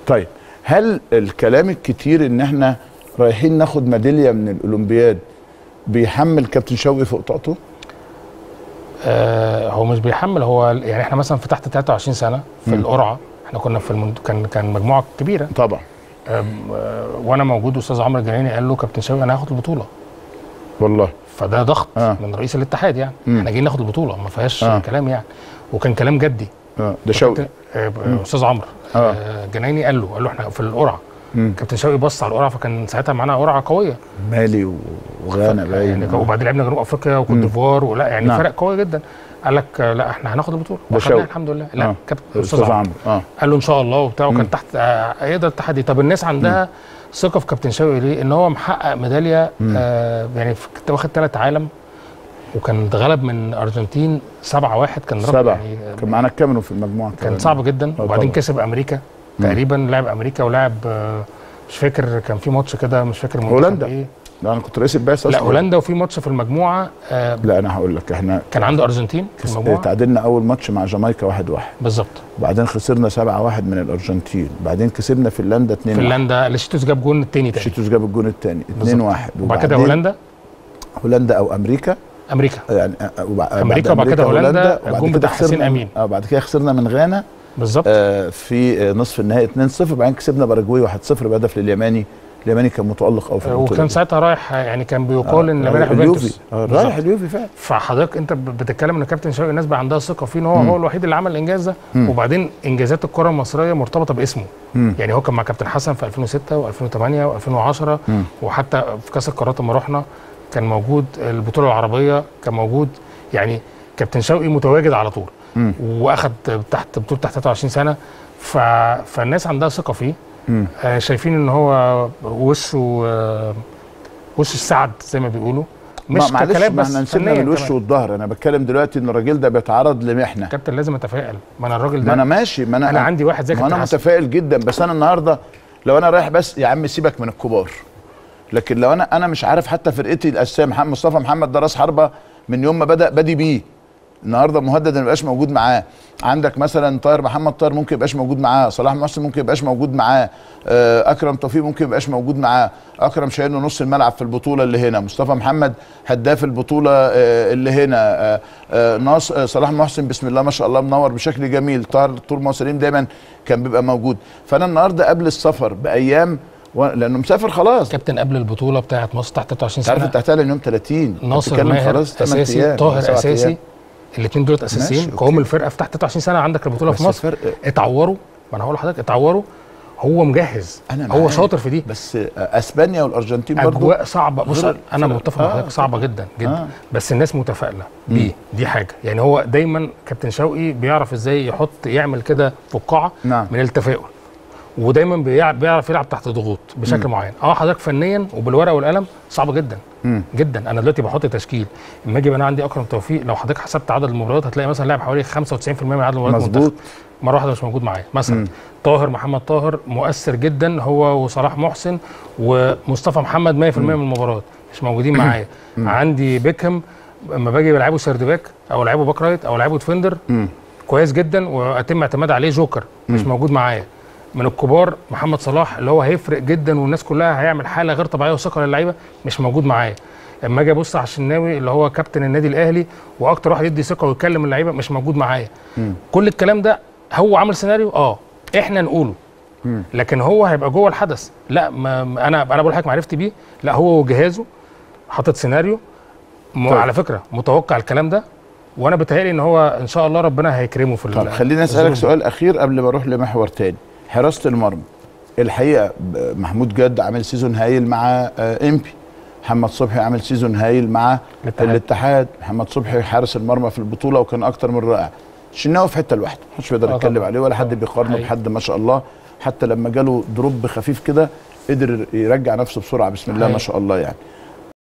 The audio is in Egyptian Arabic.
طيب هل الكلام الكتير ان احنا رايحين ناخد ميداليه من الاولمبياد بيحمل كابتن شوقي فوق طاقته؟ آه هو مش بيحمل هو يعني احنا مثلا في تحت 23 سنه في مم. القرعه احنا كنا في المند... كان كان مجموعه كبيره طبعا آه آه وانا موجود استاذ عمرو الجناني قال له كابتن شوقي انا هاخد البطوله والله فده ضغط آه. آه. من رئيس الاتحاد يعني مم. احنا جايين ناخد البطوله ما فيهاش آه. آه. كلام يعني وكان كلام جدي اه ده شوقي آه استاذ عمرو آه. آه. جناني قال له قال له احنا في القرعه مم. كابتن شوقي بص على القرعه فكان ساعتها معانا قرعه قويه مالي و- وغانا باين يعني آه. وبعدين لعبنا جنوب افريقيا وكوت مم. ديفوار ولا يعني نعم. فرق قوي جدا قال لك آه، لا احنا هناخد البطوله ده وخدناها شوقي. الحمد لله لا آه. كابتن استاذ عمرو اه قال له ان شاء الله وبتاع مم. وكان تحت آه، يقدر التحدي طب الناس عندها ثقه في كابتن شوقي ليه؟ ان هو محقق ميداليه مم. آه يعني في- كنت واخد ثلاث عالم وكان اتغلب من ارجنتين 7 1 كان رقم سبعة يعني آه، كان معانا الكاميرون في المجموعه كان كمان. صعب جدا آه وبعدين طبعا. كسب امريكا مم. تقريبا لعب امريكا ولعب آه، مش فاكر كان في ماتش كده مش فاكر منتخب هولندا. ايه لا انا كنت رئيس البعثه لا أصلاً. هولندا وفي ماتش في المجموعه آه لا انا هقول لك احنا كان عنده ارجنتين في كس- المجموعه تعادلنا اول ماتش مع جامايكا 1 1 بالظبط وبعدين خسرنا 7 1 من الارجنتين بعدين كسبنا فنلندا 2 1 فنلندا لشيتوس جاب جون التاني تاني شيتوس جاب الجون الثاني 2 1 وبعد كده هولندا هولندا او امريكا امريكا يعني آه، وبع- أمريكا بعد وبعد كده هولندا، وبعد الجون كده بتاع حسين خسرنا- أمين. اه بعد كده خسرنا من غانا بالظبط آه في آه، نصف النهائي 2 0 بعدين كسبنا باراجواي 1 0 بهدف لليماني اليماني كان متالق قوي في البطوله وكان دي. ساعتها رايح يعني كان بيقال ان رايح اليوفي يوفنتوس آه، بالظبط. رايح اليوفي فعلا فحضرتك انت ب- بتتكلم ان كابتن شوقي الناس بقى عندها ثقه فيه ان هو مم. هو الوحيد اللي عمل الانجاز ده مم. وبعدين انجازات الكره المصريه مرتبطه باسمه مم. يعني هو كان مع كابتن حسن في 2006 و2008 و2010 مم. وحتى في كاس القارات لما رحنا كان موجود البطوله العربيه كان موجود يعني كابتن شوقي متواجد على طول مم. واخد تحت بطوله تحت 23 سنه ف... فالناس عندها ثقه فيه مم. آه، شايفين ان هو وشه آه، وش السعد زي ما بيقولوا مش ما- معلش ككلام ما بس احنا نسيبنا فنياً من الوش كمان. والظهر انا بتكلم دلوقتي ان الراجل ده بيتعرض لمحنه كابتن لازم اتفائل ما انا الراجل ما ده انا ماشي ما انا انا عندي واحد زي ما كابتن انا حسن متفائل جدا بس انا النهارده لو انا رايح بس يا عم سيبك من الكبار لكن لو انا انا مش عارف حتى فرقتي الاساسيه محمد مصطفى محمد ده راس حربه من يوم ما بدا بادي بيه النهارده مهدد ما يبقاش موجود معاه عندك مثلا طاهر محمد طاهر ممكن يبقاش موجود معاه صلاح محسن ممكن يبقاش موجود معاه آه، اكرم توفيق ممكن يبقاش موجود معاه اكرم شايل له نص الملعب في البطوله اللي هنا مصطفى محمد هداف البطوله آه، اللي هنا آه، آه، ناص آه، صلاح محسن بسم الله ما شاء الله منور بشكل جميل طاهر طول ما هو سليم دايما كان بيبقى موجود فانا النهارده قبل السفر بايام و... لانه مسافر خلاص كابتن قبل البطوله بتاعت مصر تحت 23 انت عارف سنه انت هتعلن يوم 30 ناصر بتتكلم ماهر خلاص تمن اساسي أيام، طاهر سبعة اساسي أيام. الاثنين دول اساسيين ماشي، قوام أوكي. الفرقه في تحت 23 سنه عندك البطوله في بس مصر فرق- اتعوروا ما انا هقول لحضرتك اتعوروا هو مجهز أنا هو معاك. شاطر في دي بس آه، اسبانيا والارجنتين برضو اجواء صعبه بص غير انا فرق- متفق مع آه، حضرتك صعبه جدا جدا آه. بس الناس متفائله بيه دي حاجه يعني هو دايما كابتن شوقي بيعرف ازاي يحط يعمل كده فقاعه نعم. من التفاؤل ودايما بيلعب بيعرف يلعب تحت ضغوط بشكل معين اه حضرتك فنيا وبالورقه والقلم صعب جدا مم. جدا انا دلوقتي بحط تشكيل اما اجي انا عندي اكرم توفيق لو حضرتك حسبت عدد المباريات هتلاقي مثلا لاعب حوالي 95% من عدد المباريات مظبوط المنتخب مره واحده مش موجود معايا مثلا مم. طاهر محمد طاهر مؤثر جدا هو وصلاح محسن ومصطفى محمد 100% من المباريات مش موجودين معايا عندي بيكهام لما باجي بلعبه سيرد باك او لعبه باك رايت او لعبه ديفندر مم. كويس جدا واتم اعتماد عليه جوكر مش موجود معايا من الكبار محمد صلاح اللي هو هيفرق جدا والناس كلها هيعمل حاله غير طبيعيه وثقه للعيبه مش موجود معايا اما اجي ابص على الشناوي اللي هو كابتن النادي الاهلي واكتر واحد يدي ثقه ويتكلم اللعيبه مش موجود معايا مم. كل الكلام ده هو عامل سيناريو اه احنا نقوله مم. لكن هو هيبقى جوه الحدث لا ما ما- انا انا بقول لحضرتك معرفتي بيه لا هو وجهازه حاطط سيناريو م... طيب. على فكره متوقع الكلام ده وانا بتهيألي ان هو ان شاء الله ربنا هيكرمه في طب ال- خليني في اسالك الظروف دي. سؤال اخير قبل ما اروح لمحور تاني حراسه المرمى الحقيقه ب- محمود جد عامل سيزون هايل مع آه، امبي محمد صبحي عامل سيزون هايل مع الاتحاد. الاتحاد محمد صبحي حارس المرمى في البطوله وكان اكتر من رائع الشناوي في حته لوحده محدش بيقدر آه يتكلم طبعاً. عليه ولا حد طبعاً. بيقارنه حقيقي. بحد ما شاء الله حتى لما جاله دروب خفيف كده قدر يرجع نفسه بسرعه بسم الله ما حقيقي. شاء الله يعني